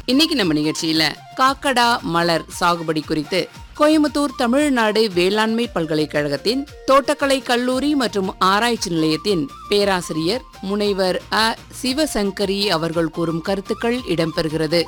இன்னைக்கு நம்ம நிகழ்ச்சியில காக்கடா மலர் சாகுபடி குறித்து கோயம்புத்தூர் தமிழ்நாடு வேளாண்மை பல்கலைக்கழகத்தின் தோட்டக்கலை கல்லூரி மற்றும் ஆராய்ச்சி நிலையத்தின் பேராசிரியர் முனைவர் அ சிவசங்கரி அவர்கள் கூறும் கருத்துக்கள் இடம்பெறுகிறது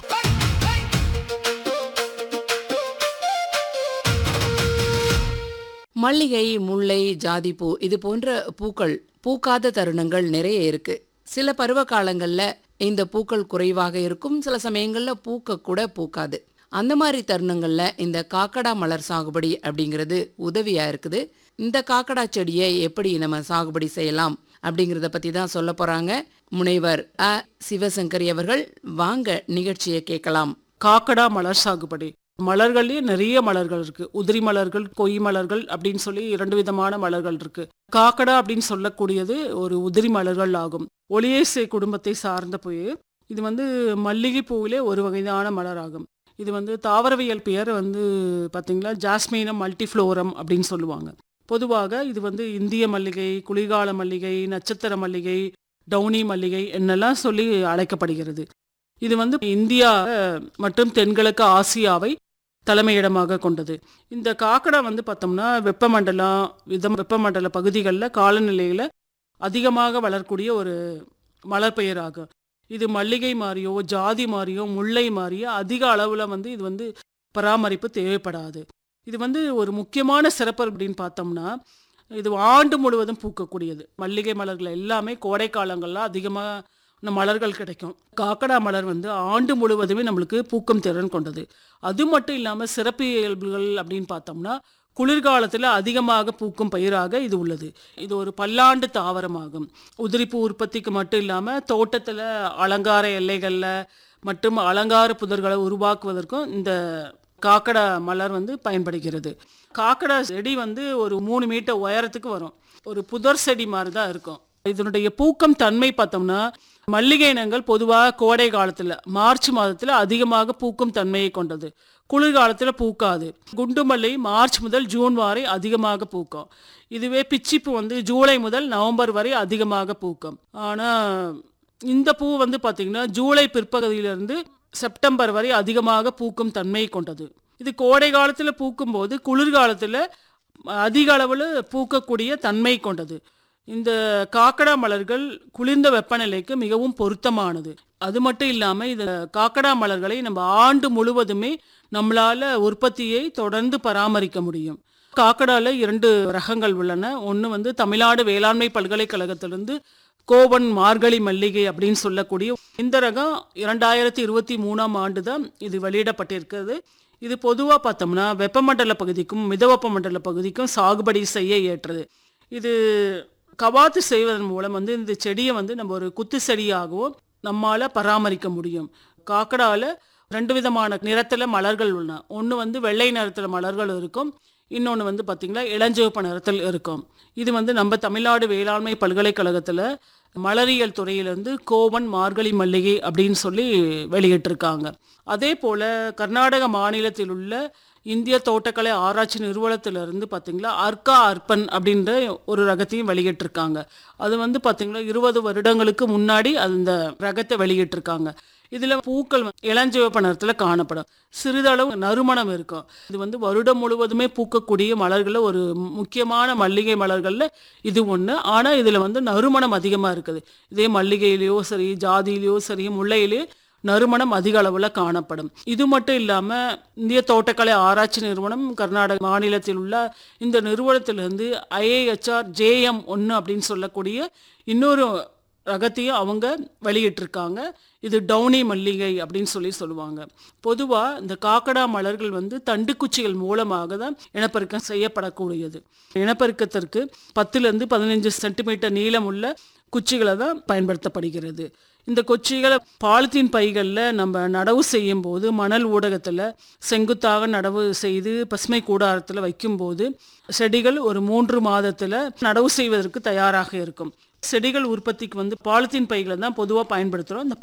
மல்லிகை முல்லை ஜாதிப்பூ இது போன்ற பூக்கள் பூக்காத தருணங்கள் நிறைய இருக்கு சில பருவ காலங்கள்ல இந்த பூக்கள் குறைவாக இருக்கும் சில சமயங்கள்ல பூக்க கூட பூக்காது அந்த மாதிரி தருணங்கள்ல இந்த காக்கடா மலர் சாகுபடி அப்படிங்கிறது உதவியா இருக்குது இந்த காக்கடா செடியை எப்படி நம்ம சாகுபடி செய்யலாம் அப்படிங்கிறத பத்தி தான் சொல்ல போறாங்க முனைவர் அ சிவசங்கரி அவர்கள் வாங்க நிகழ்ச்சியை கேட்கலாம் காக்கடா மலர் சாகுபடி மலர்கள்லயே நிறைய மலர்கள் இருக்கு உதிரி மலர்கள் கொய் மலர்கள் அப்படின்னு சொல்லி இரண்டு விதமான மலர்கள் இருக்கு காக்கடா அப்படின்னு சொல்லக்கூடியது ஒரு உதிரி மலர்கள் ஆகும் ஒளியேசை குடும்பத்தை சார்ந்த போய் இது வந்து மல்லிகை பூவிலே ஒரு வகையான மலர் ஆகும் இது வந்து தாவரவியல் பெயர் வந்து பார்த்தீங்களா ஜாஸ்மீனம் மல்டிஃப்ளோரம் அப்படின்னு சொல்லுவாங்க பொதுவாக இது வந்து இந்திய மல்லிகை குளிர்கால மல்லிகை நட்சத்திர மல்லிகை டவுனி மல்லிகை என்னெல்லாம் சொல்லி அழைக்கப்படுகிறது இது வந்து இந்தியா அஹ், மற்றும் தென்கிழக்கு ஆசியாவை தலைமையிடமாக கொண்டது இந்த காக்கடா வந்து பார்த்தோம்னா வெப்பமண்டலம் விதம் வெப்பமண்டல பகுதிகளில் காலநிலையில் அதிகமாக வளரக்கூடிய ஒரு மலர் பெயராகும் இது மல்லிகை மாதிரியோ ஜாதி மாதிரியோ முல்லை மாதிரியோ அதிக அளவில் வந்து இது வந்து பராமரிப்பு தேவைப்படாது இது வந்து ஒரு முக்கியமான சிறப்பு அப்படின்னு பார்த்தோம்னா இது ஆண்டு முழுவதும் பூக்கக்கூடியது மல்லிகை மலர்கள் எல்லாமே கோடை காலங்களில் அதிகமாக மலர்கள் கிடைக்கும் காக்கடா மலர் வந்து ஆண்டு முழுவதுமே நம்மளுக்கு பூக்கும் திறன் கொண்டது அது மட்டும் இல்லாமல் சிறப்பு இயல்புகள் அப்படின்னு பார்த்தோம்னா குளிர்காலத்தில் அதிகமாக பூக்கும் பயிராக இது உள்ளது இது ஒரு பல்லாண்டு தாவரமாகும் உதிரிப்பூ உற்பத்திக்கு மட்டும் இல்லாமல் தோட்டத்தில் அலங்கார எல்லைகளில் மற்றும் அலங்கார புதர்களை உருவாக்குவதற்கும் இந்த காக்கடா மலர் வந்து பயன்படுகிறது காக்கடா செடி வந்து ஒரு மூணு மீட்டர் உயரத்துக்கு வரும் ஒரு புதர் செடி மாதிரி தான் இருக்கும் இதனுடைய பூக்கம் தன்மை பார்த்தோம்னா மல்லிகை இனங்கள் பொதுவாக கோடை காலத்தில் மார்ச் மாதத்தில் அதிகமாக பூக்கும் தன்மையை கொண்டது குளிர்காலத்தில் பூக்காது குண்டு மல்லி மார்ச் முதல் ஜூன் வரை அதிகமாக பூக்கும் இதுவே பிச்சிப்பூ வந்து ஜூலை முதல் நவம்பர் வரை அதிகமாக பூக்கும் ஆனால் இந்த பூ வந்து பார்த்திங்கன்னா ஜூலை பிற்பகுதியிலிருந்து செப்டம்பர் வரை அதிகமாக பூக்கும் தன்மை கொண்டது இது கோடை காலத்தில் பூக்கும்போது குளிர்காலத்தில் அதிக அளவில் பூக்கக்கூடிய தன்மை கொண்டது இந்த காக்கடா மலர்கள் குளிர்ந்த வெப்பநிலைக்கு மிகவும் பொருத்தமானது அது மட்டும் இல்லாமல் இந்த காக்கடா மலர்களை நம்ம ஆண்டு முழுவதுமே நம்மளால உற்பத்தியை தொடர்ந்து பராமரிக்க முடியும் காக்கடால இரண்டு ரகங்கள் உள்ளன ஒன்று வந்து தமிழ்நாடு வேளாண்மை பல்கலைக்கழகத்திலிருந்து கோவன் மார்கழி மல்லிகை அப்படின்னு சொல்லக்கூடிய இந்த ரகம் இரண்டாயிரத்தி இருபத்தி மூணாம் ஆண்டு தான் இது வெளியிடப்பட்டிருக்கிறது இது பொதுவாக பார்த்தோம்னா வெப்பமண்டல பகுதிக்கும் மிதவெப்ப மண்டல பகுதிக்கும் சாகுபடி செய்ய ஏற்றது இது கவாத்து செய்வதன் மூலம் வந்து இந்த செடியை வந்து நம்ம ஒரு குத்து செடியாகவும் நம்மால பராமரிக்க முடியும் காக்கடால ரெண்டு விதமான நிறத்தில் மலர்கள் உள்ளன ஒன்று வந்து வெள்ளை நிறத்தில் மலர்கள் இருக்கும் இன்னொன்று வந்து பார்த்திங்களா இளஞ்சிவப்பு நிறத்தில் இருக்கும் இது வந்து நம்ம தமிழ்நாடு வேளாண்மை பல்கலைக்கழகத்தில் மலரியல் துறையிலிருந்து கோவன் மார்கழி மல்லிகை அப்படின்னு சொல்லி வெளியிட்டிருக்காங்க அதே போல் கர்நாடக மாநிலத்தில் உள்ள இந்திய தோட்டக்கலை ஆராய்ச்சி நிறுவனத்திலிருந்து பார்த்தீங்களா அர்க்கா அர்ப்பன் அப்படின்ற ஒரு ரகத்தையும் வெளியிட்டிருக்காங்க அது வந்து பார்த்தீங்களா இருபது வருடங்களுக்கு முன்னாடி அந்த ரகத்தை வெளியிட்டிருக்காங்க இதில் பூக்கள் வந்து இளஞ்சிவப்பு நிறத்தில் காணப்படும் சிறிதளவு நறுமணம் இருக்கும் இது வந்து வருடம் முழுவதுமே பூக்கக்கூடிய மலர்களில் ஒரு முக்கியமான மல்லிகை மலர்களில் இது ஒன்று ஆனால் இதில் வந்து நறுமணம் அதிகமாக இருக்குது இதே மல்லிகையிலையோ சரி ஜாதியிலையோ சரி முல்லையிலையோ நறுமணம் அதிக அளவில் காணப்படும் இது மட்டும் இல்லாமல் இந்திய தோட்டக்கலை ஆராய்ச்சி நிறுவனம் கர்நாடக மாநிலத்தில் உள்ள இந்த நிறுவனத்திலிருந்து ஐஏஹெச்ஆர் ஜேஎம் ஒன்று அப்படின்னு சொல்லக்கூடிய இன்னொரு ரகத்தையும் அவங்க வெளியிட்டிருக்காங்க இது டவுனி மல்லிகை அப்படின்னு சொல்லி சொல்லுவாங்க பொதுவாக இந்த காக்கடா மலர்கள் வந்து தண்டுக்குச்சிகள் மூலமாக தான் இனப்பெருக்கம் செய்யப்படக்கூடியது இனப்பெருக்கத்திற்கு பத்துலேருந்து பதினஞ்சு சென்டிமீட்டர் நீளம் உள்ள குச்சிகளை தான் பயன்படுத்தப்படுகிறது இந்த கொச்சிகளை பாலித்தீன் பைகளில் நம்ம நடவு செய்யும் போது மணல் ஊடகத்தில் செங்குத்தாக நடவு செய்து பசுமை கூடாரத்தில் வைக்கும்போது செடிகள் ஒரு மூன்று மாதத்தில் நடவு செய்வதற்கு தயாராக இருக்கும் செடிகள் உற்பத்திக்கு வந்து பாலித்தீன் பைகளை தான் பொதுவாக பயன்படுத்துகிறோம் இந்த